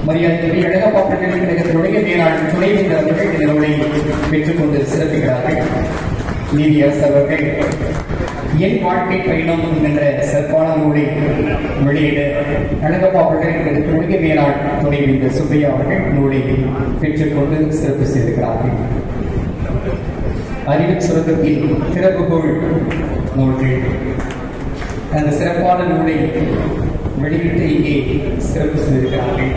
மரியாதைக்குரிய அழகப்பா பல்கலைக்கழகத்தினுடைய மேலாண் துணைவேந்தர் அவர்கள் இந்த நூலை பெற்றுக்கொண்டு சிறப்புகிறார்கள் நீதியரசு அவர்கள் என் வாழ்க்கை பயணம் என்ற சிறப்பான நூலை வெளியிட அழகப்பா பல்கலைக்கழகத்தினுடைய மேலாண் துணைவேந்தர் சுப்பையா அவர்கள் நூலை பெற்றுக்கொண்டு சிறப்பு செய்திருக்கிறார்கள் அறிவு சுரங்கத்தில் திறப்புகோள் நூல்கள் அந்த சிறப்பான நூலை வெளியிட்டு இங்கே சிறப்பு செய்திருக்கிறார்கள்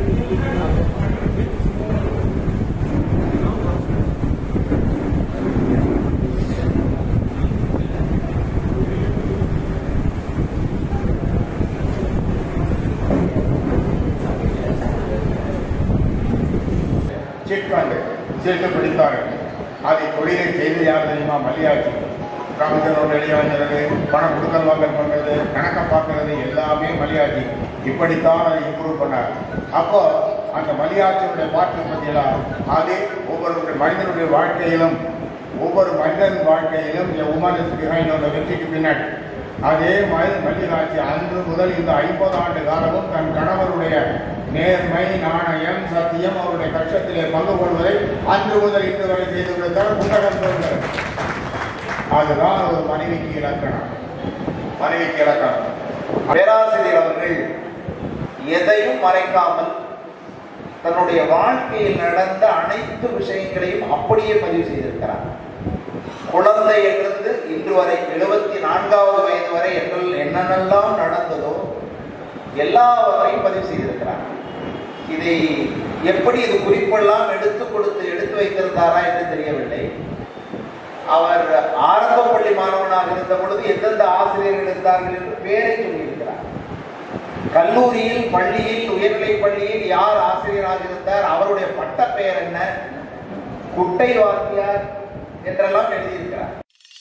சிட்ஃபண்ட் சேர்த்து பிடித்தார்கள் அதை தொழிலை செய்து யார் தெரியுமா மல்லியாச்சு ராமச்சந்திரோட வெளியே வந்தது பணம் கொடுக்கல் வாங்கல் பண்றது கணக்கை பார்க்கறது எல்லாமே மல்லியாச்சி இப்படித்தான் அதை இம்ப்ரூவ் பண்ணார் அப்போ அந்த மல்லியாச்சியுடைய பாட்டு பற்றியெல்லாம் அது ஒவ்வொரு மனிதனுடைய வாழ்க்கையிலும் ஒவ்வொரு மனிதன் வாழ்க்கையிலும் உமன் இஸ் பிஹைண்ட் அந்த வெற்றிக்கு பின்னாடி அதே மாதிரி மல்லிகாட்சி அன்று முதல் இந்த ஐம்பது ஆண்டு காலமும் தன் கணவருடைய நேர்மை நாணயம் சத்தியம் அவருடைய கட்சத்திலே பங்கு கொள்வதை அன்று முதல் இன்று வரை செய்து கொடுத்தார் புத்தகம் சொல்கிறது அதுதான் ஒரு மனைவிக்கு இலக்கணம் மனைவிக்கு இலக்கணம் பேராசிரியர் அவர்கள் எதையும் மறைக்காமல் தன்னுடைய வாழ்க்கையில் நடந்த அனைத்து விஷயங்களையும் அப்படியே பதிவு செய்திருக்கிறார் குழந்தையிலிருந்து இன்று வரை எழுபத்தி நான்காவது வயது வரை என்றல் என்னென்னலாம் நடந்ததோ எல்லாவற்றையும் பதிவு செய்திருக்கிறார் இதை எப்படி இது குறிப்பெல்லாம் எடுத்து கொடுத்து எடுத்து வைத்திருந்தாரா என்று தெரியவில்லை அவர் ஆரம்ப பள்ளி மாணவனாக இருந்த பொழுது எந்தெந்த ஆசிரியர்கள் இருந்தார்கள் என்று பேரை சொல்லியிருக்கிறார் கல்லூரியில் பள்ளியில் உயர்நிலைப் பள்ளியில் யார் ஆசிரியராக இருந்தார் அவருடைய பட்ட பெயர் என்ன குட்டை வாத்தியார் என்றெல்லாம் எழுதியிருக்கிறார்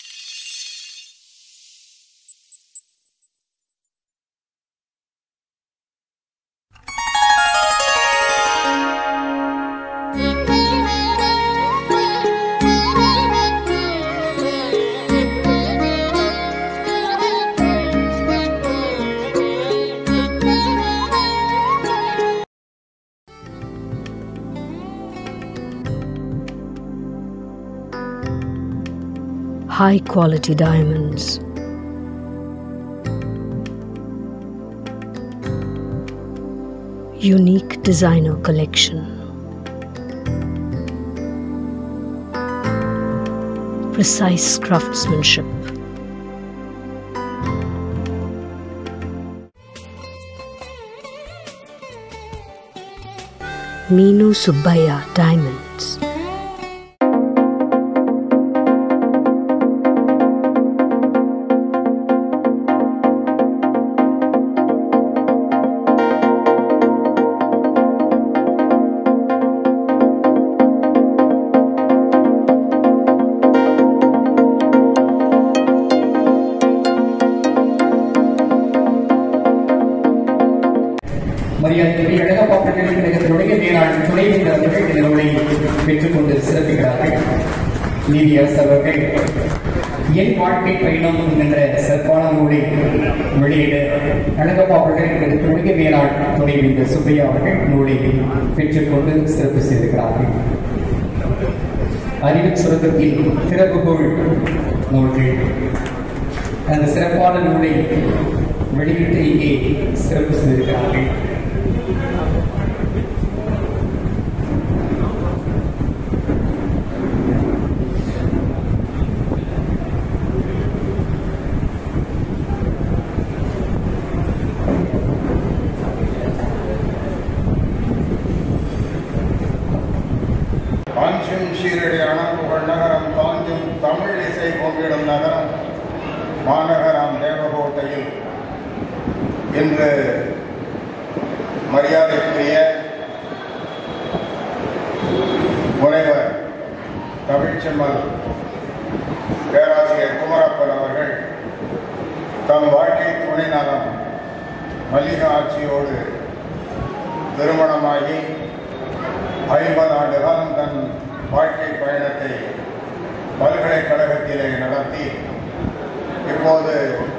high quality diamonds. Unique designer collection. Precise craftsmanship. Meenu Subbaya Diamonds. மரியாதைக்குரிய அழகப்பா பல்கலைக்கழகத்தினுடைய மேலாண் துணைவேந்தர் அவர்கள் இந்த நூலை பெற்றுக்கொண்டு சிறப்புகிறார்கள் நீதியரசு அவர்கள் என் வாழ்க்கை பயணம் என்ற சிறப்பான நூலை வெளியிட அழகப்பா பல்கலைக்கழகத்தினுடைய மேலாண் துணைவேந்தர் சுப்பையா அவர்கள் நூலை பெற்றுக்கொண்டு சிறப்பு செய்திருக்கிறார்கள் அறிவு சுரங்கத்தில் திறப்புகோள் நூல்கள் அந்த சிறப்பான நூலை வெளியிட்டு இங்கே சிறப்பு செய்திருக்கிறார்கள் பாஞ்சும் சீரடி அணங்குகள் நகரம் தாஞ்சும் தமிழ் இசை பொங்கிடும் நகரம் மாநகரம் தேவகோட்டையில் இன்று மரியாதைக்குரிய முனைவர் தமிழ்ச்செம்மல் பேராசிரியர் குமரப்பன் அவர்கள் தம் வாழ்க்கை துணை நலம் மல்லிகா ஆட்சியோடு திருமணமாகி ஐம்பது ஆண்டு காலம் தன் வாழ்க்கை பயணத்தை பல்கலைக்கழகத்திலே நடத்தி இப்போது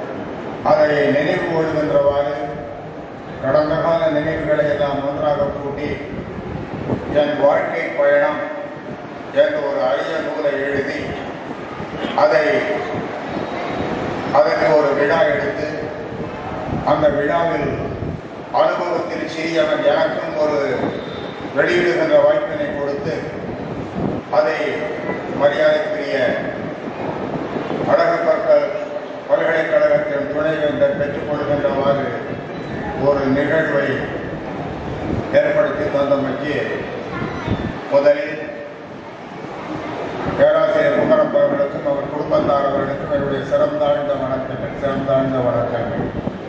அதை நினைவு கொள்கின்றவாறு கடந்த கால நினைவுகளை எல்லாம் ஒன்றாக கூட்டி கூட்டி என் வாழ்க்கை பயணம் என்ற ஒரு அரிய நூலை எழுதி அதை அதற்கு ஒரு விழா எடுத்து அந்த விழாவில் அனுபவத்தில் சிறியவன் எனக்கும் ஒரு வெளியிடுகின்ற வாய்ப்பினை கொடுத்து அதை மரியாதைக்குரிய அழகப்பற்கள் பல்கலைக்கழகத்தின் துணைவேந்தர் பெற்றுக் கொள்கின்றவாறு ஒரு நிகழ்வை ஏற்படுத்தி தந்தமைக்கு முதலில் பேராசிரியர் குமரப்ப அவர்களுக்கும் அவர் குடும்பத்தார் அவர்களுக்கும் என்னுடைய சிறந்தாழ்ந்த வணக்கங்கள் சிறந்தாழ்ந்த வணக்கங்கள்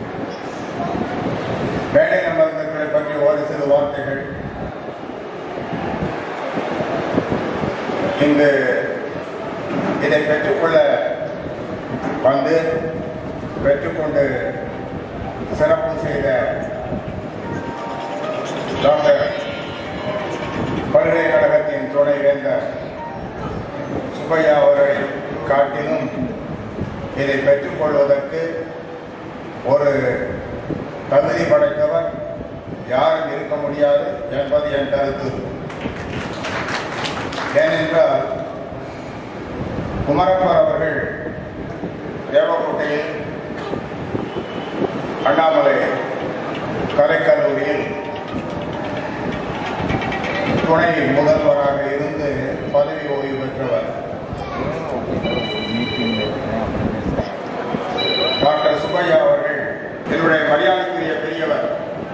மேடை அமர்ந்தவர்களை பற்றி ஒரு சில வார்த்தைகள் இங்கு இதை பெற்றுக்கொள்ள வந்து பெற்றுக்கொண்டு சிறப்பு செய்த டாக்டர் பல்கலைக்கழகத்தின் துணைவேந்தர் சுப்பையா அவர்களை காட்டிலும் இதை பெற்றுக்கொள்வதற்கு ஒரு தகுதி படைத்தவர் யாரும் இருக்க முடியாது என்பது என் கருத்து ஏனென்றால் குமரப்பர் அவர்கள் தேவக்கோட்டையில் அண்ணாமலை கலைக்கல்லூரியில் துணை முதல்வராக இருந்து பதவி ஓய்வு பெற்றவர் டாக்டர் சுப்பையா அவர்கள் என்னுடைய மரியாதைக்குரிய பெரியவர்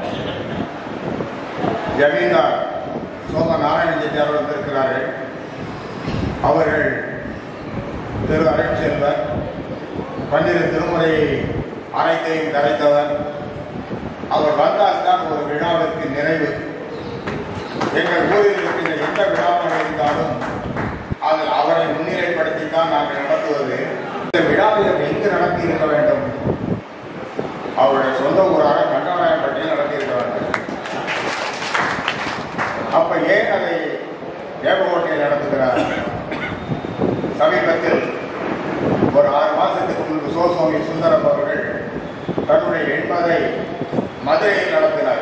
ஜமீன்தார் சோம நாராயண செட்டியார் வந்திருக்கிறார்கள் அவர்கள் திரு அரைச்செல்வர் பன்னிரு திருமுறையை அனைத்தையும் கரைத்தவர் அவர் வந்தால் தான் ஒரு விழாவிற்கு நிறைவு எங்கள் ஊரில் இருக்கின்ற எந்த விழாவாக இருந்தாலும் அதில் அவரை முன்னிலைப்படுத்தி தான் நாங்கள் நடத்துவது இந்த விழாவில் எங்கு நடத்தி இருக்க வேண்டும் அவருடைய சொந்த ஊராக கண்டவராயப்பட்டியில் நடத்தி இருக்க வேண்டும் அப்ப ஏன் அதை தேவகோட்டையில் நடத்துகிறார் சமீபத்தில் ஒரு ஆறு மாதத்துக்கு முன்பு சோசுவாமி சுந்தரம் அவர்கள் தன்னுடைய எண்பதை மதுரையில் நடத்தினார்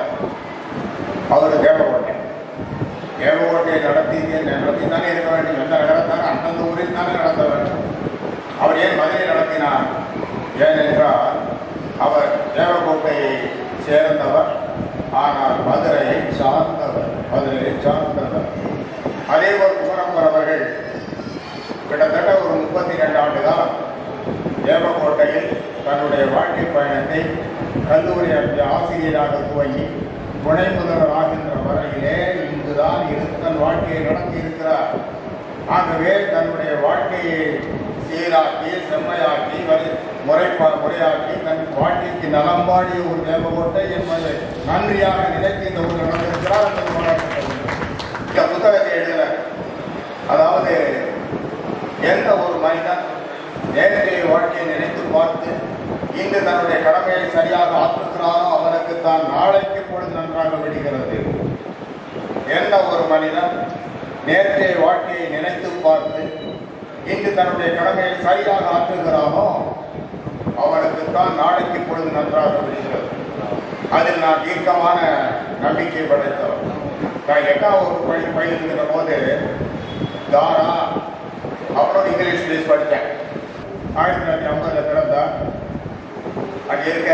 அவர் தேவகோட்டை தேவகோட்டையை நடத்தி நடத்தி தானே இருக்க வேண்டும் எந்த நகரத்தானே அந்தந்த ஊரில் தானே நடத்த வேண்டும் அவர் ஏன் மதுரை நடத்தினார் ஏனென்றால் அவர் தேவகோட்டையை சேர்ந்தவர் ஆனால் மதுரையை சார்ந்தவர் மதுரையை சார்ந்தவர் அதே போல் குமரப்பர் அவர்கள் கிட்டத்தட்ட ஒரு முப்பத்தி ரெண்டு ஆண்டு காலம் தேவக்கோட்டையில் தன்னுடைய வாழ்க்கை பயணத்தை கல்லூரி ஆசிரியராக துவங்கி துணை முதல்வர் ஆகின்ற வரையிலே இங்குதான் இருந்து தன் வாழ்க்கையை நடத்தி இருக்கிறார் ஆகவே தன்னுடைய வாழ்க்கையை சீராக்கி செம்மையாக்கி வரி- முறைப்பா முறையாக்கி தன் வாழ்க்கைக்கு நலம்பாடிய ஒரு தேவகோட்டை என்பதை நன்றியாக நினைத்து இந்த ஊர் நடந்திருக்கிறார் என்பது பாராட்டத்தக்கது. இந்த புத்தகத்தை எழுதினார் அதாவது எந்த ஒரு மனிதன் நேற்றைய வாழ்க்கையை நினைத்து பார்த்து இன்று தன்னுடைய கடமையை சரியாக ஆற்றுகிறானோ அவனுக்கு தான் நாளைக்கு பொழுது நன்றாக விடுகிறது எந்த ஒரு மனிதன் நேற்றைய வாழ்க்கையை நினைத்து பார்த்து இன்று தன்னுடைய கடமையை சரியாக ஆற்றுகிறானோ அவனுக்கு தான் நாளைக்கு பொழுது நன்றாக விடுகிறது அதில் நான் தீர்க்கமான நம்பிக்கை படைத்தவர் நான் எட்டாம் வகுப்பு படி பயிலுகிற போது தாரா அப்புறம் இங்கிலீஷ் மீடியம் படித்தேன் ஆயிரத்தி தொள்ளாயிரத்தி ஐம்பதில் பிறந்தார் அங்கே இருக்க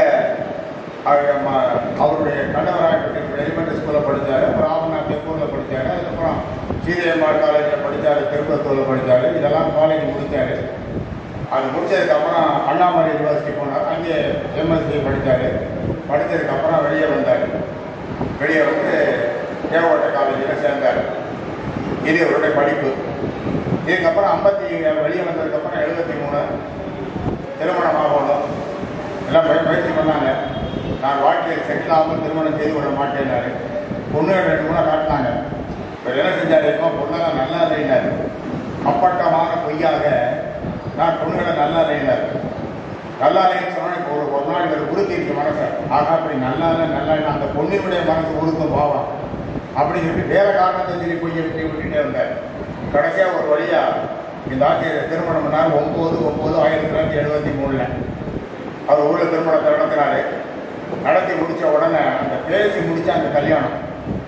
அவர் ம- அவருடைய கணவராகப்பட்ட எலிமெண்ட்ரி ஸ்கூலில் படித்தார் அப்புறம் ஆவணா தெப்பூரில் படித்தார் அதுக்கப்புறம் சீதையம்மாள் காலேஜில் படித்தார் திருப்பத்தூரில் படித்தார் இதெல்லாம் காலேஜ் முடித்தார் அது முடிச்சதுக்கப்புறம் அண்ணாமலை யூனிவர்சிட்டி போனார் அங்கே எம்எஸ்சி படித்தார் படித்ததுக்கப்புறம் வெளியே வந்தார் வெளியே வந்து தேவகோட்டை காலேஜில் சேர்ந்தார் இது இவருடைய படிப்பு இதுக்கப்புறம் ஐம்பத்தி வெளியே வந்ததுக்கப்புறம் எழுபத்தி மூணு திருமணம் ஆகணும் எல்லாம் பய பயிற்சி பண்ணாங்க நான் வாழ்க்கையில் செட்டில் ஆகாமல் திருமணம் செய்து கொள்ள மாட்டேன்னாரு பொண்ணு ரெண்டு மூணு காட்டினாங்க இப்போ என்ன செஞ்சாரு இப்போ பொண்ணெல்லாம் நல்லா இல்லைனாரு அப்பட்டமான பொய்யாக நான் பொண்ணுகளை நல்லா இல்லைனாரு நல்லா இல்லைன்னு சொன்னா இப்போ ஒரு ஒரு நாள் இவர் உறுத்திருக்கு மனசை ஆகா அப்படி நல்லா இல்லை நல்லா இல்லை அந்த பொண்ணினுடைய மனசு உறுத்தும் பாவம் அப்படின்னு சொல்லிட்டு வேற காரணத்தை சொல்லி பொய்யை விட்டு விட்டுட்டே இருந்தார் கடைசியா ஒரு வழியா இந்த ஆசிரியர் திருமணம் பண்ணார் ஒன்பது ஒன்பது ஆயிரத்தி தொள்ளாயிரத்தி எழுபத்தி மூணுல அவர் ஊர்ல திருமணத்தை நடத்தினாரு நடத்தி முடிச்ச உடனே அந்த பேசி முடிச்ச அந்த கல்யாணம்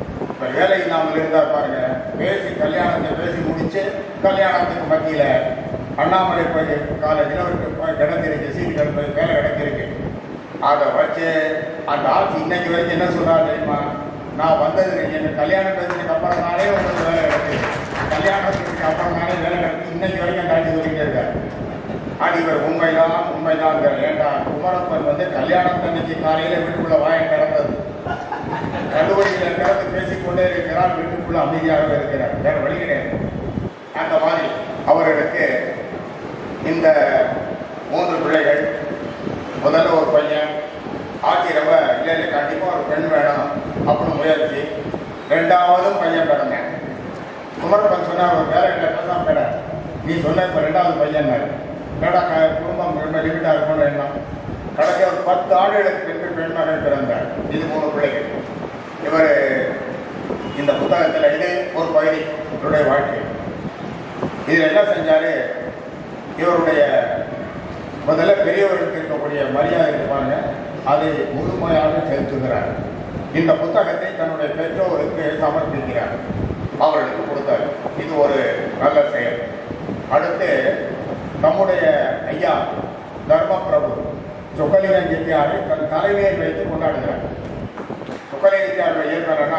இப்ப வேலை இல்லாமல் இருந்தா பாருங்க பேசி கல்யாணத்தை பேசி முடிச்சு கல்யாணத்துக்கு மத்தியில அண்ணாமலை போய் காலேஜில் ஒரு கிடந்திருக்கு சீட்டு கிடந்து வேலை கிடந்திருக்கு அதை வச்சு அந்த ஆட்சி இன்னைக்கு வரைக்கும் என்ன சொல்றாரு தெரியுமா நான் வந்தது எனக்கு கல்யாணம் பேசுறதுக்கு அப்புறம் தானே உங்களுக்கு வேலை கிடைக்குது கல்யாணத்துக்கு அப்புறம் தானே வேலை கிடைக்குது இன்னைக்கு வரைக்கும் அந்த ஆட்சி சொல்லிட்டே இருக்காரு அது இவர் உண்மைதான் உண்மைதான் ஏண்டா குமரப்பன் வந்து கல்யாணத்தன்னைக்கு காலையில வீட்டுக்குள்ள வாய கிடந்தது கல்லூரியில் கிடந்து பேசிக்கொண்டே இருக்கிறார் வீட்டுக்குள்ள அமைதியாக இருக்கிறார் வேற வழி கிடையாது அந்த மாதிரி அவர்களுக்கு இந்த மூன்று பிள்ளைகள் முதல்ல ஒரு பையன் ஆக்கிரம இல்லை இல்லை கண்டிப்பா ஒரு பெண் வேணும் அப்படின்னு முயற்சி ரெண்டாவதும் பையன் பிறந்தேன் குமரப்பன் சொன்னா ஒரு வேலை இல்லை பேசாம கிட நீ சொன்ன இப்ப ரெண்டாவது பையன் கடை குடும்பம் ரொம்ப லிமிட்டா இருக்கணும் எண்ணம் கடைசி ஒரு பத்து ஆண்டுகளுக்கு பின்பு பெண் மகன் பிறந்தார் இது மூணு பிள்ளைகள் இவர் இந்த புத்தகத்துல இது ஒரு பகுதி இவருடைய வாழ்க்கை இதுல என்ன செஞ்சாரு இவருடைய முதல்ல பெரியவர்களுக்கு இருக்கக்கூடிய மரியாதை இருக்கு பாருங்க அதை முழுமையாக செலுத்துகிறார் இந்த புத்தகத்தை தன்னுடைய பெற்றோருக்கு சமர்ப்பிக்கிறார் அவர்களுக்கு கொடுத்தார் இது ஒரு நல்ல செயல் அடுத்து நம்முடைய ஐயா தர்மபிரபு சொக்கலிங்கன் செட்டியாரை தன் தலைமையை வைத்து கொண்டாடுகிறார் சொக்கலிங்க செட்டியாருடைய இயக்குனர்னா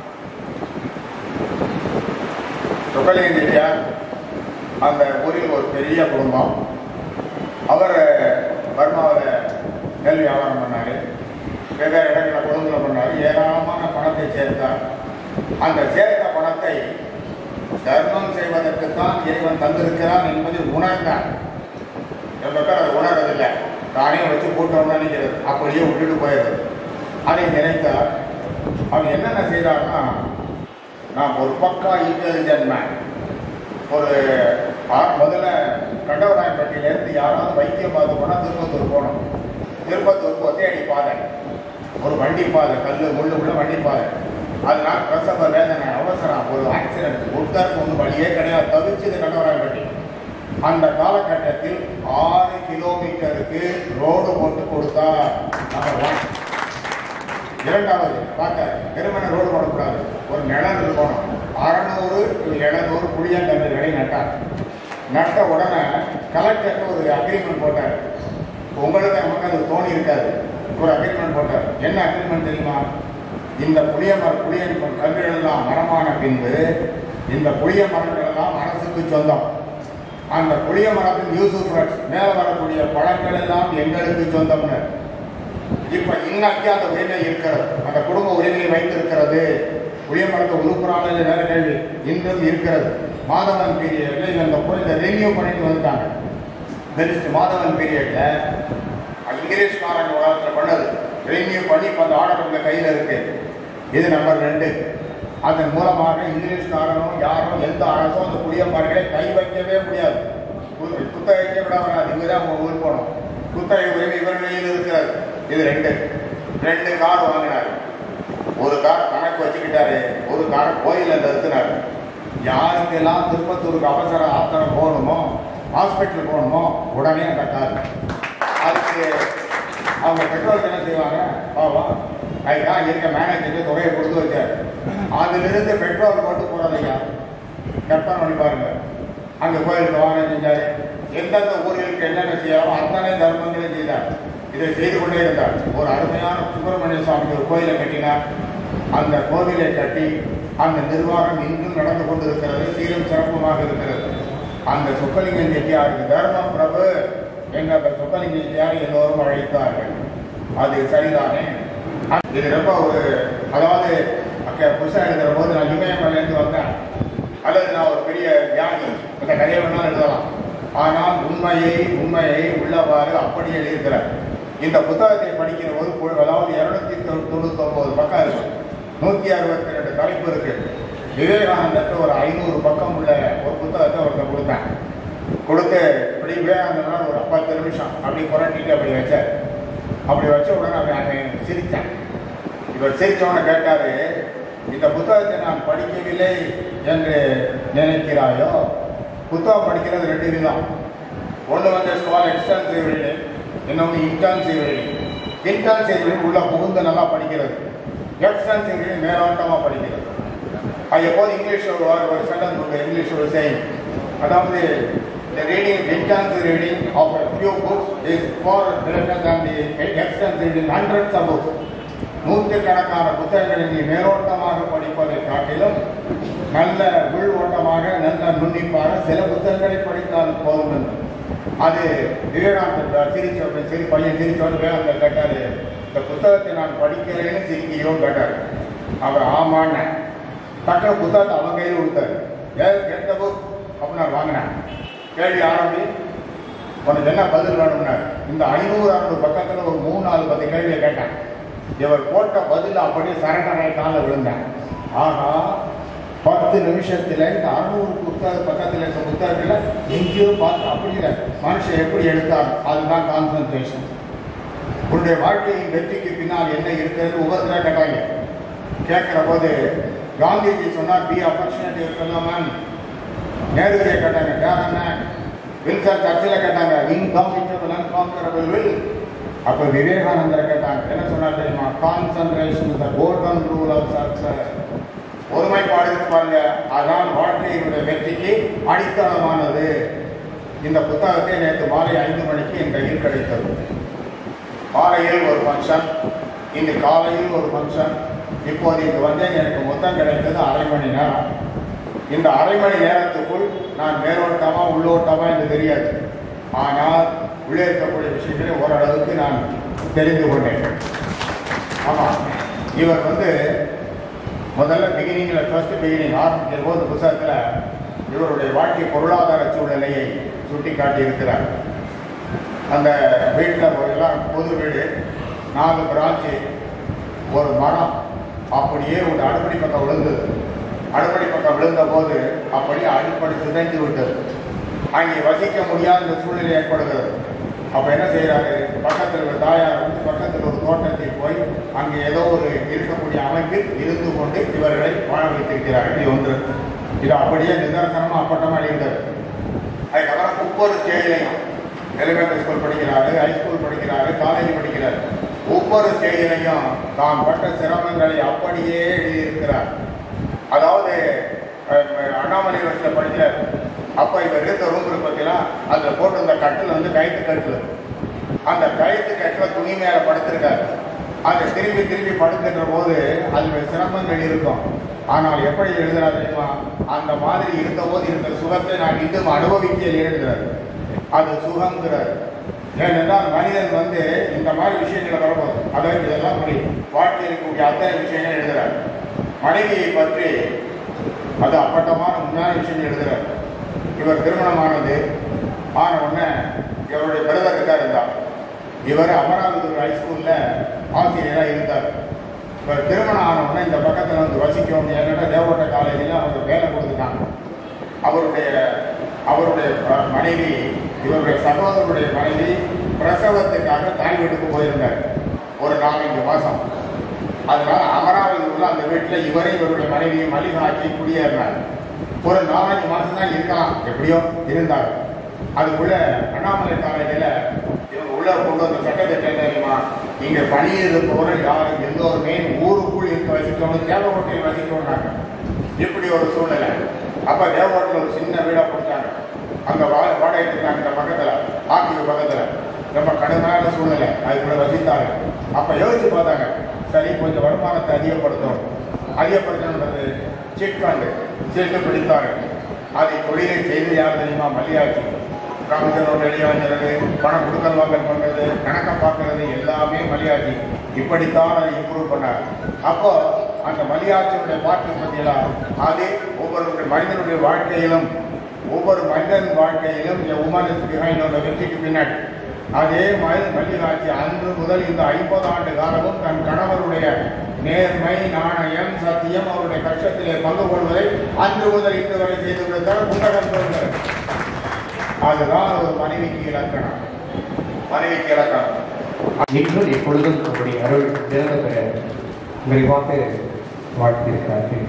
சொக்கலிங்க செட்டியார் அந்த ஊரில் ஒரு பெரிய குடும்பம் அவர் பர்மாவில் நெல் வியாபாரம் பண்ணாரு வெவ்வேறு இடங்களில் குடும்பத்தில் பண்ணாரு ஏராளமான பணத்தை சேர்த்தார் அந்த சேர்த்த பணத்தை தர்மம் செய்வதற்குத்தான் இறைவன் தந்திருக்கிறான் என்பதை உணர்ந்தார் எவ்வளோ அதை உணர்றதில்லை தானே வச்சு போட்டோம்னு நினைக்கிறது அப்படியே விட்டுட்டு போயிடுறது அதை நினைத்தார் அவன் என்னென்ன செய்தார்னா நான் ஒரு பக்கா இன்டெலிஜென்ட் மேன் ஒரு ஆ- முதல்ல கண்டவராயப்பட்டியிலேருந்து யாராவது வைத்தியம் பார்த்து போனால் திருப்பத்தூர் போகணும் திருப்பத்தூருக்கு ஒத்தையடி பாதை ஒரு வண்டி பாதை கல் முள்ளு உள்ள வண்டி பாதை அதனால பிரசவ வேதனை அவசரம் ஒரு ஆக்சிடென்ட் ஒருத்தருக்கு ஒன்றும் வழியே கிடையாது தவிச்சது கண்டவராயப்பட்டி அந்த காலகட்டத்தில் ஆறு கிலோமீட்டருக்கு ரோடு போட்டு கொடுத்தார் நம்பர் ஒன் இரண்டாவது பார்க்க வெறுமனே ரோடு போடக்கூடாது ஒரு நிழல் இருக்கணும் அறநூறு எழுநூறு புளியங்கன்றுகளை நட்டார் நட்ட உடனே கலெக்டர் ஒரு அக்ரிமெண்ட் போட்டார் உங்களுக்கு நமக்கு அது தோணி இருக்காது ஒரு அக்ரிமெண்ட் போட்டார் என்ன அக்ரிமெண்ட் தெரியுமா இந்த புளிய மர புளிய கன்றுகள் எல்லாம் மரமான பின்பு இந்த புளிய மரங்கள் எல்லாம் அரசுக்கு சொந்தம் அந்த புளிய மரத்தின் யூசுப் மேல வரக்கூடிய பழங்கள் எல்லாம் எங்களுக்கு சொந்தம்னு இப்ப இன்னைக்கு அந்த உரிமை இருக்கிறது அந்த குடும்ப உரிமையை வைத்திருக்கிறது உயர்மரத்தை உருப்புறாங்க வேற கேள்வி இன்றும் இருக்கிறது மாதவன் பீரியட்ல இவங்க போய் இந்த ரெனியூ பண்ணிட்டு வந்துட்டாங்க மினிஸ்டர் மாதவன் பீரியட்ல இங்கிலீஷ்காரன் உலகத்தில் பண்ணது ரெனியூ பண்ணி இப்ப அந்த ஆர்டர் உங்க கையில இருக்கு இது நம்பர் ரெண்டு அதன் மூலமாக இங்கிலீஷ்காரனும் யாரும் எந்த அரசும் அந்த குடியம்பாடுகளை கை வைக்கவே முடியாது கு- குத்தகைக்கே விட வராது இங்கதான் அவங்க ஊர் போகணும் குத்தகை உரிமை இவர் கையில் இருக்கிறது இது ரெண்டு ரெண்டு கார் வாங்கினார் ஒரு கார் கணக்கு வச்சுக்கிட்டாரு ஒரு கார் கோயில்ல நிறுத்தினார் யாருக்கெல்லாம் திருப்பத்தூருக்கு அவசர ஆத்திரம் போகணுமோ ஹாஸ்பிட்டல் போகணுமோ உடனே அந்த கார் அதுக்கு அவங்க பெட்ரோல் என்ன செய்வாங்க பாவம் அதுக்காக இருக்க மேனேஜருக்கு தொகையை கொடுத்து வச்சார் அதிலிருந்து பெட்ரோல் போட்டு போறதையா கற்பனை பண்ணி பாருங்க அங்க கோயிலுக்கு வாங்க செஞ்சாரு எந்தெந்த ஊர்களுக்கு என்னென்ன செய்யாமோ அத்தனை தர்மங்களையும் செய்தார் இதை செய்து கொண்டே இருந்தார் ஒரு அருமையான சுப்பிரமணிய சுவாமி ஒரு கோயிலை கட்டினார் அந்த கோவிலை கட்டி அந்த நிர்வாகம் இன்றும் நடந்து கொண்டிருக்கிறது சீரும் சிறப்புமாக இருக்கிறது அந்த சொக்கலிங்கம் செட்டியாருக்கு தர்ம பிரபு என்ற அந்த சொக்கலிங்க செட்டியார் எல்லோரும் அழைத்தார்கள் அது சரிதானே இது ரொம்ப ஒரு அதாவது அக்க- புதுசா எழுதுற போது நான் இமயமலையிலிருந்து வந்தேன் அல்லது நான் ஒரு பெரிய ஞானி இந்த கதையை வேணாலும் எழுதலாம் ஆனால் உண்மையை உண்மையை உள்ளவாறு அப்படி எழுதியிருக்கிறார் இந்த புத்தகத்தை படிக்கிற போது கு- அதாவது இருநூத்தி தொண்ணூத்தி ஒன்பது பக்கம் இருக்கு நூத்தி அறுபத்தி ரெண்டு தலைப்பு இருக்கு விவேகானந்தருக்கு ஒரு ஐநூறு பக்கம் உள்ள ஒரு புத்தகத்தை அவருக்கு கொடுத்தேன் கொடுத்து இப்படி விவேகானந்தனார் ஒரு பத்து நிமிஷம் அப்படி புரட்டிட்டு அப்படி வச்சார் அப்படி வச்ச உடனே அவன் அவன் சிரித்தான் இவர் சிரிச்சவன கேட்டாரு இந்த புத்தகத்தை நான் படிக்கவில்லை என்று நினைக்கிறாயோ புத்தகம் படிக்கிறது ரெண்டு விதம் ஒன்று வந்து ஸ்மால் எக்ஸ்டென்சிவ் ரீடிங் இன்னொன்று இன்டென்சிவ் ரீடிங் இன்டென்சிவ் ரீடிங் உள்ள புகுந்து நல்லா படிக்கிறது எக்ஸ்டென்சிவ் ரீடிங் மேலோட்டமாக படிக்கிறது அது எப்போது இங்கிலீஷ் ஒரு ஒரு சென்டென்ஸ் உண்டு இங்கிலீஷ் ஒரு செய்யும் அதாவது the reading intense reading of a few books is far greater than the extensive reading hundreds of books நூற்றுக்கணக்கான புத்தகங்களை நீ மேலோட்டமாக படிப்பதை காட்டிலும் நல்ல உள் ஓட்டமாக நல்ல நுண்ணிப்பாக சில புத்தகங்களை படித்தால் போதும் என்று அது விவேகானந்தர் சிரிச்ச சிரி பையன் சிரிச்சோடு விவேகானந்தர் கேட்டாரு இந்த புத்தகத்தை நான் படிக்கிறேன்னு சிரிக்கிறோம் கேட்டார் அவர் ஆமான்னு டக்குனு புத்தகத்தை அவன் கையில் கொடுத்தாரு ஏன் எந்த புக் அப்படின்னு நான் வாங்கினேன் கேள்வி ஆரம்பி உனக்கு என்ன பதில் வேணும்னார் இந்த ஐநூறு அறுநூறு பக்கத்தில் ஒரு மூணு நாலு பத்து கேள்வியை கேட்டேன் இவர் போட்ட பதில் அப்படியே சரண்டரை காலில் விழுந்தேன் ஆனா பத்து நிமிஷத்துல இந்த அறுநூறு புத்தக பக்கத்தில் இருக்க புத்தகத்துல எங்கேயோ பார்த்து அப்படி இல்லை மனுஷன் எப்படி எடுத்தார் அதுதான் கான்சன்ட்ரேஷன் உன்னுடைய வாழ்க்கையின் வெற்றிக்கு பின்னால் என்ன இருக்கிறது ஒவ்வொருத்தரா கேட்டாங்க கேட்கிற போது காந்திஜி சொன்னார் பி ஆப்பர்ச்சுனிட்டி சொல்லாமன் நேருஜியை கேட்டாங்க யாரண்ண வில்சன் சர்ச்சில் கேட்டாங்க இன்காம்பிட்டபிள் அன்காம்பரபிள் வில் அப்ப விவேகானந்தரை கேட்டாங்க என்ன சொன்னார் தெரியுமா concentration the golden rule of success ஒருமைப்பாடு இருக்கு பாருங்க அதான் வாழ்க்கையினுடைய வெற்றிக்கு அடித்தளமானது இந்த புத்தகத்தை நேற்று மாலை ஐந்து மணிக்கு என் கையில் கிடைத்தது காலையில் ஒரு ஃபங்க்ஷன் இன்று காலையில் ஒரு ஃபங்க்ஷன் இப்போது இங்கு வந்தேன் எனக்கு மொத்தம் கிடைத்தது அரை மணி நேரம் இந்த அரை மணி நேரத்துக்குள் நான் மேலோட்டமா உள்ளோட்டமா என்று தெரியாது ஆனால் உள்ளே இருக்கக்கூடிய விஷயங்களை ஓரளவுக்கு நான் தெரிந்து கொண்டேன் ஆமா இவர் வந்து முதல்ல பிகினிங்ல ஃபர்ஸ்ட் பிகினிங் ஆரம்பிக்கிற போது புத்தகத்துல இவருடைய வாழ்க்கை பொருளாதார சூழ்நிலையை சுட்டி காட்டி இருக்கிறார் அந்த வீட்டில் ஒரு எல்லாம் பொது வீடு நாலு பிரான்ச்சு ஒரு மரம் அப்படியே ஒரு அடுப்படி பக்கம் விழுந்தது அடுப்படி பக்கம் விழுந்த போது அப்படியே அடிப்படை சிதைந்து விட்டது அங்கே வசிக்க முடியாத இந்த சூழ்நிலை ஏற்படுகிறது அப்ப என்ன செய்யறாரு பக்கத்தில் ஒரு தாயார் வந்து பக்கத்தில் ஒரு தோட்டத்தை போய் அங்கே ஏதோ ஒரு இருக்கக்கூடிய அமைப்பில் இருந்து கொண்டு இவர்களை வாழ வைத்திருக்கிறார்கள் இது ஒன்று இது அப்படியே நிதர்சனமா அப்பட்டமா இருந்தது அதுக்கப்புறம் ஒவ்வொரு ஸ்டேஜ்லையும் எலிமெண்டரி ஸ்கூல் படிக்கிறாரு ஹைஸ்கூல் படிக்கிறாரு காலேஜ் படிக்கிறாரு ஒவ்வொரு ஸ்டேஜிலையும் தான் பட்ட சிரமங்களை அப்படியே எழுதியிருக்கிறார் அதாவது அஹ், அண்ணாமலை யூனிவர்சிட்டியில் படிக்கிறார் அப்போ இவர் இருந்த ரூம் இருக்கு பார்த்தீங்களா அதில் போட்டு இந்த கட்டில் வந்து கயிற்று கட்டு அந்த கயிற்று கட்டில் துணி மேலே படுத்திருக்காரு அதை திரும்பி திரும்பி படுக்கின்ற போது அதில் சிரமங்கள் இருக்கும் ஆனால் எப்படி எழுதுறாரு தெரியுமா அந்த மாதிரி இருந்தபோது இருந்த சுகத்தை நான் இன்னும் அனுபவிக்க எழுதுகிறார் அது சுகங்கிறார் ஏனென்றால் மனிதன் வந்து இந்த மாதிரி விஷயங்களை வரும்போது அதாவது இதெல்லாம் அப்படி வாழ்க்கையில் இருக்கக்கூடிய அத்தனை விஷயங்கள் எழுதுறார் மனைவியை பற்றி அது அப்பட்டமான உண்மையான விஷயம் எழுதுறார் இவர் திருமணமானது ஆன உடனே இவருடைய பிரதர் இருக்கார் இருந்தார் இவர் அமராவதி ஹைஸ்கூல்ல ஆசிரியராக இருந்தார் இவர் திருமணம் ஆன உடனே இந்த பக்கத்தில் வந்து வசிக்கணும் என்னன்னா தேவகோட்டை காலேஜில் அவங்க வேலை கொடுத்துட்டாங்க அவருடைய அவருடைய ப- மனைவி இவருடைய சகோதரருடைய மனைவி பிரசவத்துக்காக தாய் வீட்டுக்கு போயிருந்தார் ஒரு நாலஞ்சு மாசம் அதனால அமராவதி உள்ள அந்த வீட்டில் இவரை இவருடைய மனைவி மல்லிகாட்சி குடியேறினார் ஒரு நாலஞ்சு மாசம் தான் இருக்கலாம் எப்படியோ இருந்தார் அதுக்குள்ள அண்ணாமலை காலேஜில் இவங்க உள்ள கொண்டு வந்த சட்டத்திட்டம் என்ன தெரியுமா இங்க பணியில் இருப்பவர்கள் யாரும் எல்லோருமே ஊருக்குள் இருக்க வசிக்கணும் தேவகோட்டையில் வசிக்கணும்னாங்க இப்படி ஒரு சூழ்நிலை அப்ப தேவகோட்டையில் ஒரு சின்ன வீடா கொடுத்தாங்க அங்க வா- வாடகை இருக்காங்க இந்த பக்கத்துல ஆக்கிய பக்கத்துல ரொம்ப கடுமையான சூழ்நிலை அதுக்குள்ள வசித்தாங்க அப்ப யோசிச்சு பார்த்தாங்க சரி கொஞ்சம் வருமானத்தை அதிகப்படுத்தணும் அதிகப்படுத்தணுன்றது சிட் ஃபண்டு சீட்டு பிடித்தாங்க அதை தொழிலை செய்து யார் தெரியுமா மல்லியாச்சு காமிச்சனோட வெளியே வாங்கிறது பணம் கொடுக்கல் வாங்கல் பண்றது கணக்கை பார்க்கறது எல்லாமே மலியாட்சி இப்படித்தான் அதை இம்ப்ரூவ் பண்ணார் அப்போ அந்த மலியாட்சியுடைய பாட்டு பத்தியெல்லாம் அது ஒவ்வொரு மனிதனுடைய வாழ்க்கையிலும் ஒவ்வொரு மனிதன் வாழ்க்கையிலும் உமன் இஸ் பிஹைண்ட் வெற்றிக்கு பின்னாடி அதே மாதிரி மல்லிகாட்சி அன்று முதல் இந்த ஐம்பது ஆண்டு காலமும் தன் கணவருடைய நேர்மை நாணயம் சத்தியம் அவருடைய கஷ்டத்திலே பங்கு கொள்வதை அன்று முதல் இன்று வரை செய்து கொடுத்தார் புத்தகம் சொல்கிறார் அதுதான் ஒரு மனைவிக்கு இலக்கணம் மனைவிக்கு இலக்கணம் இன்றும் எப்பொழுதும் நம்முடைய அருள் நிறந்த பெற உங்களை பார்த்து வாழ்த்தியிருக்கிறார்கள்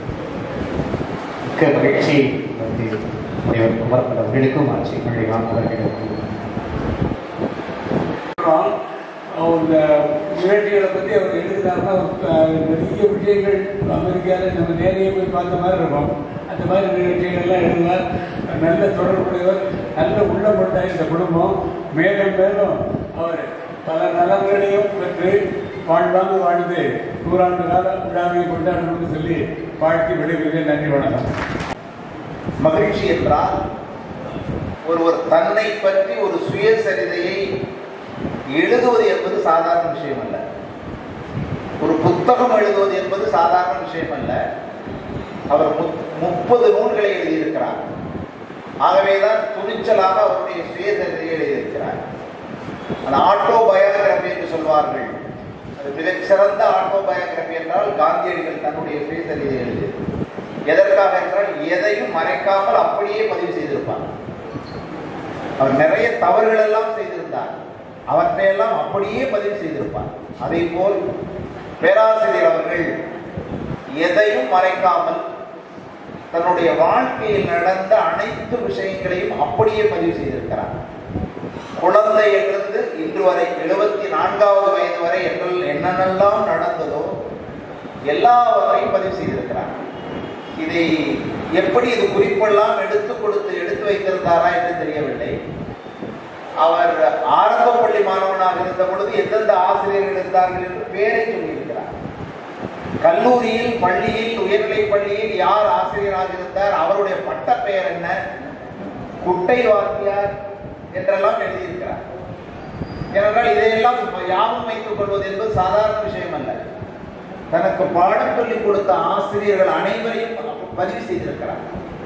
மிக்க மகிழ்ச்சி வந்து தேவர் குமார் அவர்களுக்கும் ஆட்சி பள்ளிவான் அவர்களுக்கும் என்றால் இந்த நிகழ்ச்சிகளை பற்றி அவர் எழுதுனாருன்னா அஹ், நிறைய விஷயங்கள் அமெரிக்காவில் நம்ம நேரையே போய் பார்த்த மாதிரி இருக்கும் அந்த மாதிரி நிகழ்ச்சிகள்லாம் எழுதுவார் நல்ல தொடர்புடையவர் நல்ல உள்ளம் கொண்ட இந்த குடும்பம் மேலும் மேலும் அவர் பல நலன்களையும் பெற்று வாழ்வாங்க வாழ்ந்து நூறாண்டு கால விழாவை கொண்டாடணும்னு சொல்லி வாழ்த்தி விடைபெறுகிறேன் நன்றி வணக்கம் மகிழ்ச்சி என்றால் ஒருவர் தன்னை பற்றி ஒரு சுயசரிதையை எழுதுவது என்பது சாதாரண விஷயம் அல்ல ஒரு புத்தகம் எழுதுவது என்பது சாதாரண விஷயம் அல்ல அவர் முப்- முப்பது நூல்களை எழுதியிருக்கிறார் ஆகவேதான் துணிச்சலாக அவருடைய சுயசரிதையை எழுதியிருக்கிறார் அந்த ஆட்டோ பயோகிராபி என்று சொல்வார்கள் அது மிகச் சிறந்த ஆட்டோ பயோகிராபி என்றால் காந்தியடிகள் தன்னுடைய சுயசரிதை எழுதியது எதற்காக என்றால் எதையும் மறைக்காமல் அப்படியே பதிவு செய்திருப்பார் அவர் நிறைய தவறுகள் எல்லாம் செய்திருந்தார் அவற்றையெல்லாம் அப்படியே பதிவு செய்திருப்பார் அதே போல் பேராசிரியர் அவர்கள் எதையும் மறைக்காமல் தன்னுடைய வாழ்க்கையில் நடந்த அனைத்து விஷயங்களையும் அப்படியே பதிவு செய்திருக்கிறார் குழந்தையிலிருந்து இன்று வரை எழுபத்தி நான்காவது வயது வரை என்னல் என்னென்னலாம் நடந்ததோ எல்லாவற்றையும் பதிவு செய்திருக்கிறார் இதை எப்படி இது குறிப்பெல்லாம் எடுத்து கொடுத்து எடுத்து வைத்திருந்தாரா என்று தெரியவில்லை அவர் ஆரம்ப பள்ளி மாணவனாக இருந்த பொழுது எந்தெந்த ஆசிரியர்கள் இருந்தார்கள் என்று பேரை சொல்லியிருக்கிறார் கல்லூரியில் பள்ளியில் உயர்நிலைப் பள்ளியில் யார் ஆசிரியராக இருந்தார் அவருடைய பட்ட பெயர் என்ன குட்டை வாத்தியார் என்றெல்லாம் எழுதியிருக்கிறார் ஏனென்றால் இதையெல்லாம் யாவும் வைத்துக் கொள்வது என்பது சாதாரண விஷயம் அல்ல தனக்கு பாடம் சொல்லிக் கொடுத்த ஆசிரியர்கள் அனைவரையும் பதிவு செய்திருக்கிறார்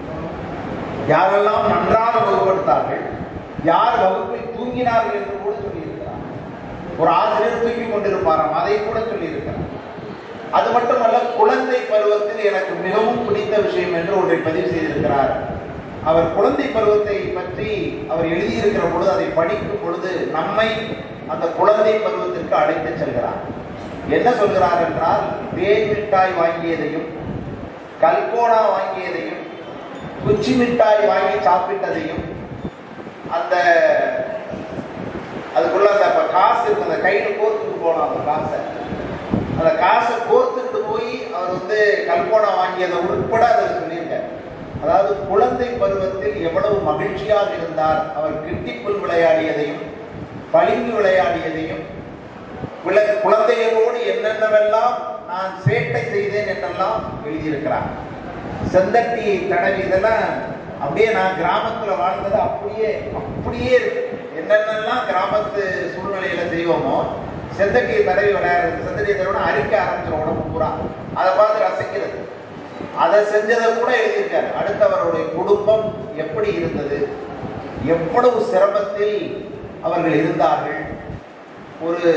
யாரெல்லாம் நன்றாக வகுப்படுத்தார்கள் யார் வகுப்பில் தூங்கினார்கள் என்று கூட சொல்லியிருக்கிறார் ஒரு ஆசிரியர் தூங்கிக் கொண்டிருப்பாராம் அதை கூட சொல்லியிருக்கிறார் அது மட்டுமல்ல குழந்தை பருவத்தில் எனக்கு மிகவும் பிடித்த விஷயம் என்று ஒன்றை பதிவு செய்திருக்கிறார் அவர் குழந்தை பருவத்தை பற்றி அவர் எழுதியிருக்கிற பொழுது அதை படிக்கும் பொழுது நம்மை அந்த குழந்தை பருவத்திற்கு அழைத்து செல்கிறார் என்ன சொல்கிறார் என்றால் தேன் மிட்டாய் வாங்கியதையும் கல்கோனா வாங்கியதையும் குச்சி மிட்டாய் வாங்கி சாப்பிட்டதையும் அந்த அதுக்குள்ள அந்த அப்ப காசு இருக்கும் அந்த கையில கோர்த்துட்டு போனோம் அந்த காசை அந்த காசை கோர்த்துட்டு போய் அவர் வந்து கல்போனா வாங்கியதை உட்பட அதை சொல்லியிருக்கார் அதாவது குழந்தை பருவத்தில் எவ்வளவு மகிழ்ச்சியாக இருந்தார் அவர் கிட்டிப்புல் விளையாடியதையும் பளிங்கு விளையாடியதையும் விள- குழந்தைகளோடு என்னென்னவெல்லாம் நான் சேட்டை செய்தேன் என்றெல்லாம் எழுதியிருக்கிறார் செந்தட்டியை தடவி இதெல்லாம் அப்படியே நான் கிராமத்துல வாழ்ந்தது அப்படியே அப்படியே இருக்கு என்னென்னலாம் கிராமத்து சூழ்நிலையில செய்வோமோ செந்தட்டியை தடவி விளையாடுறது செந்தட்டியை தடவை அரிக்க ஆரம்பிச்சிடும் உடம்பு பூரா அதை பார்த்து ரசிக்கிறது அதை செஞ்சதை கூட எழுதியிருக்காரு அடுத்தவருடைய குடும்பம் எப்படி இருந்தது எவ்வளவு சிரமத்தில் அவர்கள் இருந்தார்கள் ஒரு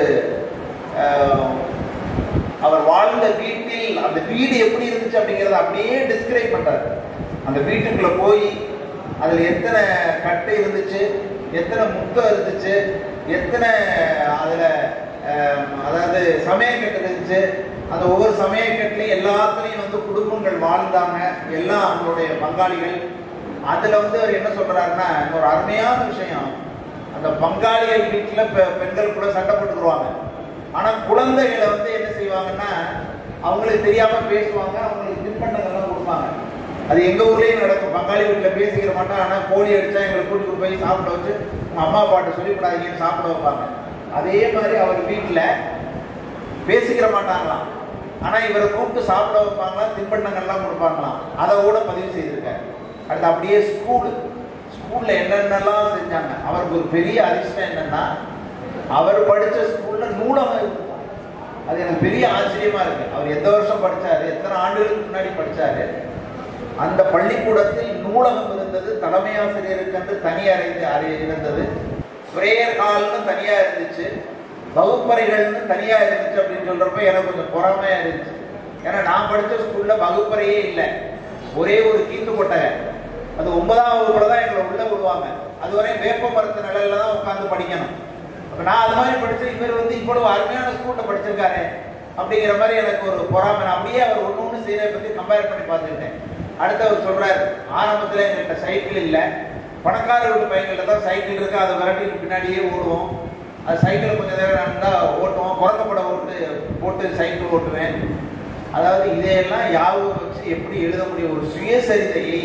அஹ், அவர் வாழ்ந்த வீட்டில் அந்த வீடு எப்படி இருந்துச்சு அப்படிங்கறத அப்படியே டிஸ்கிரைப் பண்றாரு அந்த வீட்டுக்குள்ள போய் அதுல எத்தனை கட்டை இருந்துச்சு எத்தனை முத்தம் இருந்துச்சு எத்தனை அதுல அஹ், அதாவது சமயக்கட்டு இருந்துச்சு அந்த ஒவ்வொரு சமயக்கட்டுலையும் எல்லாத்துலயும் வந்து குடும்பங்கள் வாழ்ந்தாங்க எல்லாம் அவங்களுடைய பங்காளிகள் அதுல வந்து அவர் என்ன சொல்றாருன்னா ஒரு அருமையான விஷயம் அந்த பங்காளிகள் வீட்டுல பெ- பெண்கள் கூட சண்டை போட்டுக்குருவாங்க ஆனா குழந்தைகளை வந்து என்ன செய்வாங்கன்னா அவங்களுக்கு தெரியாம பேசுவாங்க அவங்களுக்கு தின்பண்டங்கள்லாம் கொடுப்பாங்க அது எங்க ஊர்லயும் நடக்கும் பங்காளி வீட்டுல பேசிக்கிற மாட்டோம் ஆனா கோழி அடிச்சா எங்களை கூட்டிட்டு போய் சாப்பிட வச்சு உங்க அம்மா அப்பாட்ட சொல்லிவிடாதீங்கன்னு சாப்பிட வைப்பாங்க அதே மாதிரி அவர் வீட்டுல பேசிக்கிற மாட்டாங்களாம் ஆனா இவரை கூப்பிட்டு சாப்பிட வைப்பாங்களாம் தின்பண்டங்கள்லாம் கொடுப்பாங்களாம் அதை கூட பதிவு செய்திருக்காரு அடுத்து அப்படியே ஸ்கூல் ஸ்கூல்ல என்னென்னலாம் செஞ்சாங்க அவருக்கு ஒரு பெரிய அதிர்ஷ்டம் என்னன்னா அவர் படிச்ச ஸ்கூல்ல நூலகம் இருக்கு அது எனக்கு பெரிய ஆச்சரியமா இருக்கு அவர் எந்த வருஷம் படிச்சாரு எத்தனை ஆண்டுகளுக்கு முன்னாடி படிச்சாரு அந்த பள்ளிக்கூடத்தில் நூலகம் இருந்தது தலைமை ஆசிரியருக்கு என்று தனி அறை அறை இருந்தது பிரேயர் ஹால்னு தனியா இருந்துச்சு வகுப்பறைகள்னு தனியா இருந்துச்சு அப்படின்னு சொல்றப்ப எனக்கு கொஞ்சம் பொறாமையா இருந்துச்சு ஏன்னா நான் படிச்ச ஸ்கூல்ல வகுப்பறையே இல்லை ஒரே ஒரு கீத்து கொட்டகை அது ஒன்பதாம் வகுப்புல தான் எங்களை உள்ள விடுவாங்க அதுவரை வேப்ப மரத்து நிலையில தான் உட்காந்து படிக்கணும் அப்ப நான் அது மாதிரி படிச்சேன் இவர் வந்து இவ்வளவு அருமையான ஸ்கூல்ல படிச்சிருக்காரு அப்படிங்கிற மாதிரி எனக்கு ஒரு பொறாமை நான் அப்படியே அவர் ஒண்ணு ஒண்ணு செய்யறதை பத்தி கம்பேர் பண்ணி பார்த்துக்கிட்டேன் அடுத்து அவர் சொல்றாரு ஆரம்பத்துல எங்கள்கிட்ட சைக்கிள் இல்ல பணக்கார வீட்டு பையன்கிட்ட தான் சைக்கிள் இருக்கு அதை விரட்டிட்டு பின்னாடியே ஓடுவோம் அது சைக்கிளை கொஞ்சம் நேரம் இருந்தால் ஓட்டுவோம் குரங்க படம் ஓட்டு போட்டு சைக்கிள் ஓட்டுவேன் அதாவது இதையெல்லாம் யாபகம் வச்சு எப்படி எழுத முடியும் ஒரு சுயசரிதையை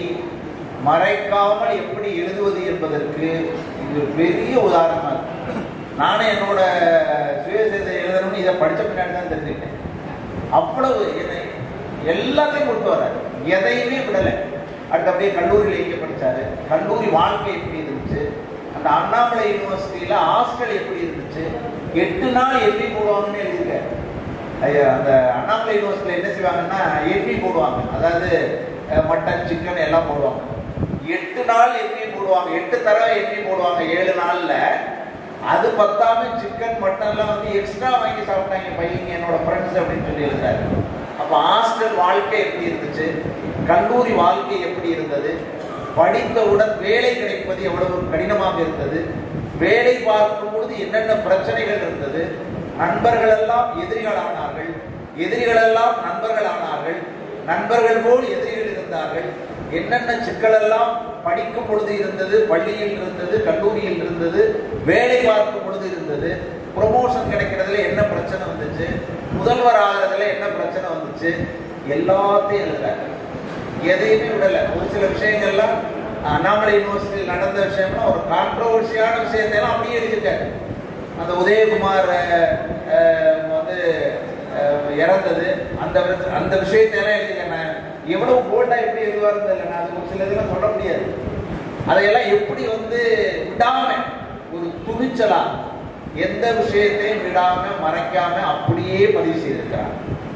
மறைக்காமல் எப்படி எழுதுவது என்பதற்கு இது ஒரு பெரிய உதாரணமா இருக்கு நானே என்னோட சுயசரிதை எழுதணும்னு இதை படிச்ச பின்னாடி தான் தெரிஞ்சுக்கிட்டேன் அவ்வளவு என்னை எல்லாத்தையும் கொண்டு வர்றாரு எதையுமே விடலை அடுத்து அப்படியே கல்லூரியில் எங்கே படிச்சாரு கல்லூரி வாழ்க்கை எப்படி இருந்துச்சு அந்த அண்ணாமலை யூனிவர்சிட்டியில ஹாஸ்டல் எப்படி இருந்துச்சு எட்டு நாள் எப்படி போடுவாங்கன்னு எழுதியிருக்காரு ஐயா, அந்த அண்ணாமலை யூனிவர்சிட்டியில் என்ன செய்வாங்கன்னா எப்படி போடுவாங்க அதாவது அஹ், மட்டன் சிக்கன் எல்லாம் போடுவாங்க எட்டு நாள் எப்படி போடுவாங்க எட்டு தடவை எப்படி போடுவாங்க ஏழு நாள்ல அது பத்தாம சிக்கன் மட்டன்லாம் வந்து எக்ஸ்ட்ரா வாங்கி சாப்பிட்டாங்க பையங்க என்னோட ஃப்ரெண்ட்ஸ் அப்படின்னு சொல்லி இருந்தாரு அப்ப ஹாஸ்டல் வாழ்க்கை எப்படி இருந்துச்சு கல்லூரி வாழ்க்கை எப்படி இருந்தது படித்தவுடன் வேலை கிடைப்பது எவ்வளவு கடினமாக இருந்தது வேலை பார்க்கும் பொழுது என்னென்ன பிரச்சனைகள் இருந்தது நண்பர்கள் எல்லாம் எதிரிகள் ஆனார்கள் எதிரிகள் எல்லாம் நண்பர்கள் ஆனார்கள் நண்பர்கள் போல் எதிரிகள் இருந்தார்கள் என்னென்ன சிக்கல் எல்லாம் படிக்கும் பொழுது இருந்தது பள்ளியில் இருந்தது கல்லூரியில் இருந்தது வேலை பார்க்கும் பொழுது இருந்தது ப்ரொமோஷன் கிடைக்கிறதுல என்ன பிரச்சனை வந்துச்சு முதல்வர் ஆகிறதுல என்ன பிரச்சனை வந்துச்சு எல்லாத்தையும் எழுதுறாங்க எதையுமே விடல ஒரு சில விஷயங்கள்லாம் அண்ணாமலை யூனிவர்சிட்டியில் நடந்த விஷயம்லாம் ஒரு கான்ட்ரவர்சியான விஷயத்தை எல்லாம் அப்படியே எழுதியிருக்காரு அந்த உதயகுமார் அஹ், அஹ், வந்து அஹ், இறந்தது அந்த விஷ- அந்த விஷயத்தை எல்லாம் எழுதியிருக்கேன் நான் எவ்வளவு போல்டா எப்படி எழுதுவாருன்னு தெரியல நான் அது ஒரு சில இதெல்லாம் சொல்ல முடியாது அதையெல்லாம் எப்படி வந்து விடாம ஒரு துணிச்சலா எந்த விஷயத்தையும் விடாம மறைக்காம அப்படியே பதிவு செய்திருக்கிறார்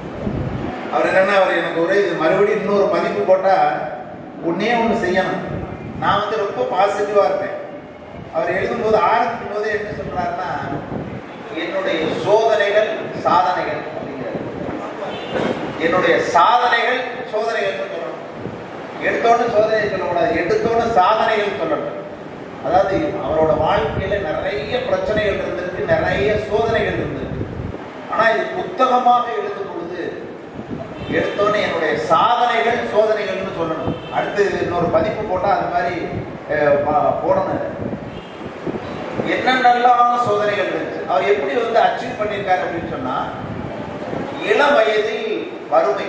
அவர் என்னன்னா அவர் எனக்கு ஒரு இது மறுபடியும் இன்னொரு மதிப்பு போட்டா ஒன்னே ஒண்ணு செய்யணும் நான் வந்து ரொம்ப பாசிட்டிவா இருப்பேன் அவர் எழுதும்போது ஆரம்பிக்கும் போது என்ன சொல்றாருன்னா என்னுடைய சோதனைகள் சாதனைகள் அப்படிங்கிறார் என்னுடைய சாதனைகள் சோதனைகள் சொல்லணும் எடுத்தோன்னு சோதனை சொல்லக்கூடாது எடுத்தோன்னு சாதனைகள் சொல்லணும் அதாவது அவரோட வாழ்க்கையில நிறைய பிரச்சனைகள் இருந்திருக்கு நிறைய சோதனைகள் இருந்திருக்கு ஆனா இது புத்தகமாக எழுதும் பொழுது எடுத்தோன்னே என்னுடைய சாதனைகள் சோதனைகள்னு சொல்லணும் அடுத்து இன்னொரு பதிப்பு போட்டா அது மாதிரி அஹ், ப- போடணும் என்னென்னலாம் சோதனைகள் இருந்துச்சு அவர் எப்படி வந்து அச்சீவ் பண்ணியிருக்காரு அப்படின்னு சொன்னா இளம் வயதில் வறுமை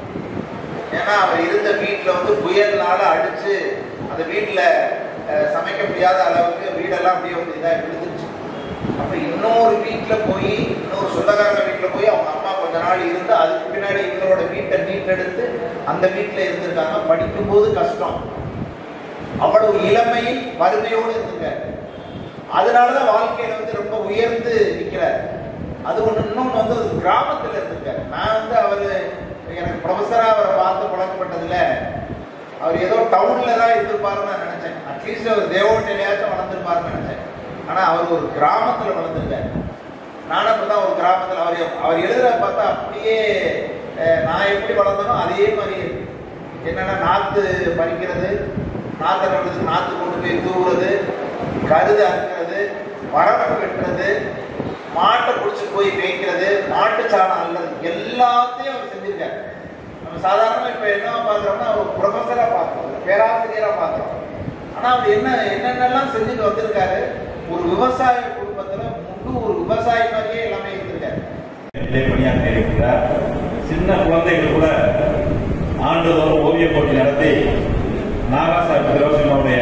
ஏன்னா அவர் இருந்த வீட்டில் வந்து புயல்னால அடிச்சு அந்த வீட்டில் சமைக்க முடியாத அளவுக்கு வீடெல்லாம் அப்படியே வந்து இதாக விழுந்துருச்சு அப்போ இன்னொரு வீட்டில் போய் இன்னொரு சொந்தக்காரங்க வீட்டில் போய் அவங்க அம்மா கொஞ்ச நாள் இருந்து அதுக்கு பின்னாடி இவங்களோட வீட்டை மீட்டெடுத்து அந்த வீட்டில் இருந்திருக்காங்க படிக்கும்போது கஷ்டம் அவ்வளவு இளமையில் வறுமையோடு இருந்திருக்காரு அதனாலதான் வாழ்க்கையில வந்து ரொம்ப உயர்ந்து நிக்கிறார் அது ஒண்ணு இன்னொன்னு வந்து ஒரு கிராமத்துல இருந்திருக்காரு நான் வந்து அவரு எனக்கு ப்ரொஃபஸரா அவரை பார்த்து பழக்கப்பட்டதுல அவர் ஏதோ டவுன்ல தான் இருந்திருப்பாருன்னு நான் நினைச்சேன் அட்லீஸ்ட் அவர் தேவோட்டையிலையாச்சும் வளர்ந்துருப்பாருன்னு நினைச்சேன் ஆனா அவர் ஒரு கிராமத்துல வளர்ந்துருக்காரு நானும் அப்படிதான் ஒரு கிராமத்துல அவர் அவர் எழுதுற பார்த்தா அப்படியே அஹ், நான் எப்படி வளர்ந்தனோ அதே மாதிரி இருக்கு. என்னன்னா நாத்து பறிக்கிறது நாத்தை நடுறதுக்கு நாத்து கொண்டு போய் தூவுறது கருது அறுக்கிறது வரப்பு வெட்டுறது மாட்டை பிடிச்சி போய் மேய்க்கிறது மாட்டு சாணம் அல்லது எல்லாத்தையும் அவர் செஞ்சிருக்காரு நம்ம சாதாரணமா இப்ப என்ன பாக்குறோம்னா அவர் ப்ரொஃபஸரா பார்க்கிறோம் பேராசிரியரா பார்க்கிறோம் ஆனா அவர் என்ன என்னென்னலாம் செஞ்சுட்டு வந்திருக்காரு ஒரு விவசாய குடும்பத்துல முழு ஒரு விவசாயி மாதிரியே எல்லாமே இருந்திருக்காரு இதிலே பணியாற்றி இருக்கிறார் சின்ன குழந்தைகள் கூட ஆண்டுதோறும் ஓவிய போட்டி நடத்தி நாகாசாஹிப் திரோசினுடைய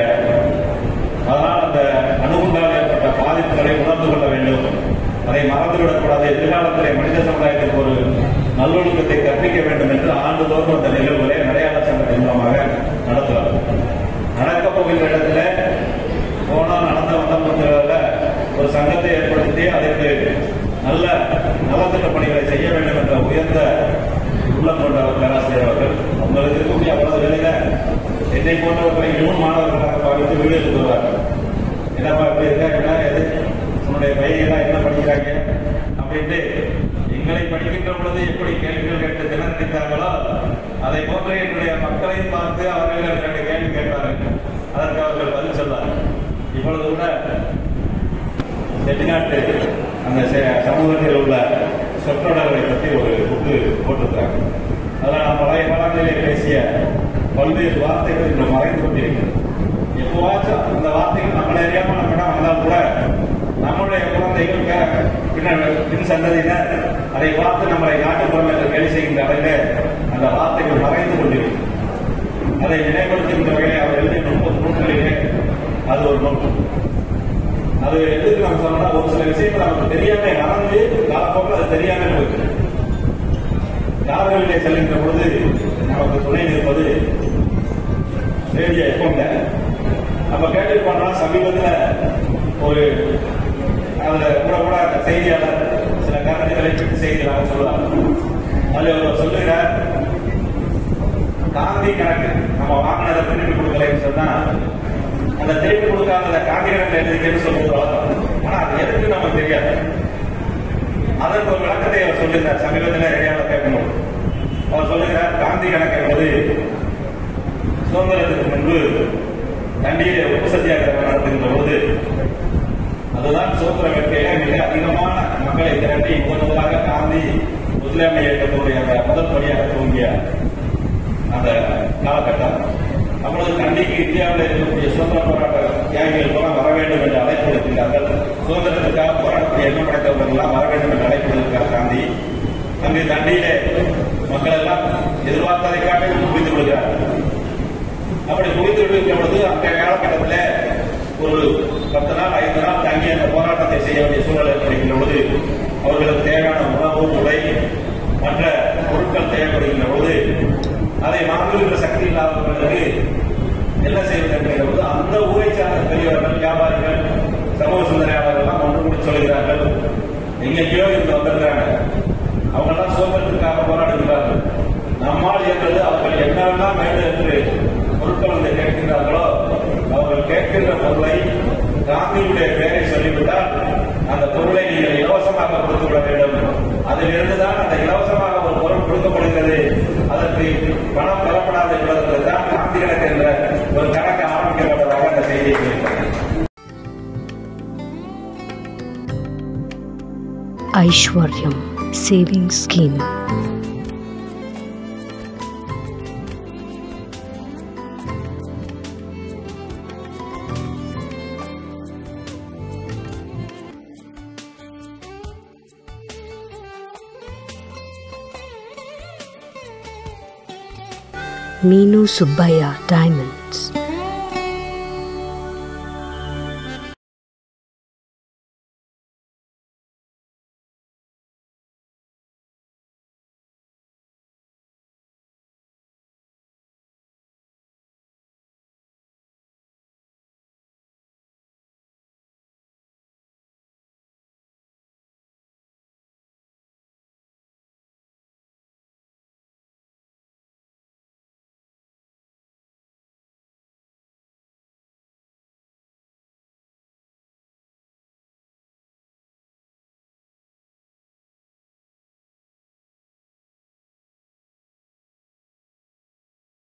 அதனால் அந்த அணுகுண்டால் ஏற்பட்ட பாதிப்புகளை உணர்ந்து கொள்ள வேண்டும் அதை மறந்துவிடக்கூடாது எதிர்காலத்திலே மனித சமுதாயத்திற்கு ஒரு நல்லொழுக்கத்தை கற்பிக்க வேண்டும் என்று ஆண்டுதோறும் அந்த நிகழ்வுகளை அடையாள சங்கத்தின் மூலமாக நடத்துவார் நடக்கப் போகின்ற இடத்துல போனால் நடந்த வந்தவங்கள ஒரு சங்கத்தை ஏற்படுத்தி அதற்கு நல்ல நலத்திட்ட பணிகளை செய்ய வேண்டும் என்ற உயர்ந்த உள்ளம் கொண்ட ஒரு பேராசிரியர் அவர்கள் உங்களுக்கு இருக்கக்கூடிய அவ்வளவு வேலையில என்னை போன்றவர்களை இன்னும் மாணவர்களாக பாவித்து வீடு வருவார்கள் என்னப்பா இப்படி இருக்கா என்ன எது உன்னுடைய பையன் என்ன படிக்கிறாங்க அப்படின்ட்டு எங்களை படிக்கின்ற பொழுது எப்படி கேள்விகள் கேட்டு தினந்தித்தார்களோ அதை போன்று என்னுடைய மக்களையும் பார்த்து அவர்கள் இரண்டு கேள்வி கேட்பார்கள் அதற்கு அவர்கள் பதில் சொன்னார் இப்பொழுது கூட செட்டிநாட்டு அந்த செ- சமூகத்தில் உள்ள சொற்றொடர்களை பற்றி ஒரு புக்கு போட்டிருக்கிறாங்க அதில் நான் பழைய காலங்களிலே பேசிய பல்வேறு வார்த்தைகள் இன்று மறைந்து கொண்டிருக்கிறது எப்போவாச்சும் அந்த வார்த்தைகள் நம்மளை அறியாமல் நம்மிடம் வந்தால் கூட நம்முடைய குழந்தைகள் பின்னர் பின் சந்ததியினர் அதை பார்த்து நம்மளை நாட்டுப்புறம் என்று கேள்வி செய்கின்ற அளவிலே அந்த வார்த்தைகள் மறைந்து கொண்டிருக்கும் அதை நினைவுபடுத்துகின்ற வகையில் அவர் எழுதிய முப்பது நூல்களிலே அது ஒரு நூல் அது எதுக்கு நம்ம சொன்னா ஒரு சில விஷயங்கள் நமக்கு தெரியாம நடந்து காலப்போக்கில் அது தெரியாம போயிருக்கு கார்களிலே செல்கின்ற பொழுது நமக்கு துணை நிற்பது ரேடியோ எஃப்எம்ல நம்ம கேட்டிருப்போம்னா சமீபத்தில் ஒரு அதுல கூட கூட அந்த செய்தியாளர் சில கருத்துக்களை பற்றி செய்திகளாக சொல்லுவாங்க அதுல அவர் சொல்லுகிறார் காந்தி கணக்கு நம்ம வாங்கினதை திருப்பி கொடுக்கலைன்னு சொன்னா அந்த திருப்பி கொடுக்காத காந்தி கணக்கு எழுதிக்கன்னு சொல்லுவோம் ஆனா அது எதுக்கு நமக்கு தெரியாது அதற்கு ஒரு விளக்கத்தை அவர் சொல்லுகிறார் சமீபத்தில் ரேடியோவில் கேட்கணும் அவர் சொல்லுகிறார் காந்தி கணக்கு என்பது சுதந்திரத்துக்கு முன்பு தண்டியிலே உப்பு சத்தியாகிரகம் நடத்துகின்ற பொழுது அதுதான் சுதந்திர வேட்கையில மிக அதிகமான மக்களை திரட்டி முதன் முதலாக காந்தி முஸ்லாமிய இயக்கத்தினுடைய அந்த முதல் படியாக துவங்கிய அந்த காலகட்டம் அப்பொழுது கண்டிக்கு இந்தியாவில் இருக்கக்கூடிய சுதந்திர போராட்ட தியாகிகள் எல்லாம் வர வேண்டும் என்று அழைப்பு விடுக்கின்றார்கள் சுதந்திரத்துக்காக போராட்டத்தை எண்ணம் படைத்தவர்கள் எல்லாம் வர வேண்டும் என்று அழைப்பு விடுக்கிறார் காந்தி அங்கு தண்டியிலே மக்கள் எல்லாம் எதிர்பார்த்ததை காட்டிலும் குவித்து விடுகிறார்கள் அப்படி குவித்து விடுகின்ற பொழுது அந்த காலகட்டத்தில் ஒரு பத்து நாள் ஐந்து நாள் தங்கி அந்த போராட்டத்தை செய்ய வேண்டிய சூழல் ஏற்படுகின்ற பொழுது அவர்களுக்கு தேவையான உணவு உடை மற்ற பொருட்கள் தேவைப்படுகின்ற பொழுது அதை வாங்குகின்ற சக்தி இல்லாதவர்களுக்கு என்ன செய்வது என்கின்ற போது அந்த ஊரை சார்ந்த பெரியவர்கள் வியாபாரிகள் சமூக சிந்தனையாளர்கள் எல்லாம் ஒன்று கூடி சொல்கிறார்கள் எங்கெங்கயோ இருந்து வந்திருக்கிறாங்க அவங்க எல்லாம் சுதந்திரத்துக்காக போராடுகிறார்கள் நம்மால் இயன்றது அவர்கள் என்னவெல்லாம் வேண்டும் என்று பொருட்கள் வந்து கேட்கின்றார்களோ அவர்கள் கேட்கின்ற பொருளை காந்தியுடைய பெயரை சொல்லிவிட்டால் அந்த பொருளை நீங்கள் இலவசமாக கொடுத்து விட வேண்டும் அதிலிருந்து தான் அந்த இலவசமாக ஒரு பொருள் கொடுக்கப்படுகிறது அதற்கு பணம் பெறப்படாது என்பதற்கு தான் காந்தி கணக்கு என்ற ஒரு கணக்கு ஆரம்பிக்கப்பட்டதாக அந்த செய்தியை சொல்லியிருக்கிறார் Aishwaryam Savings Scheme. Meenu Subbaya Diamonds.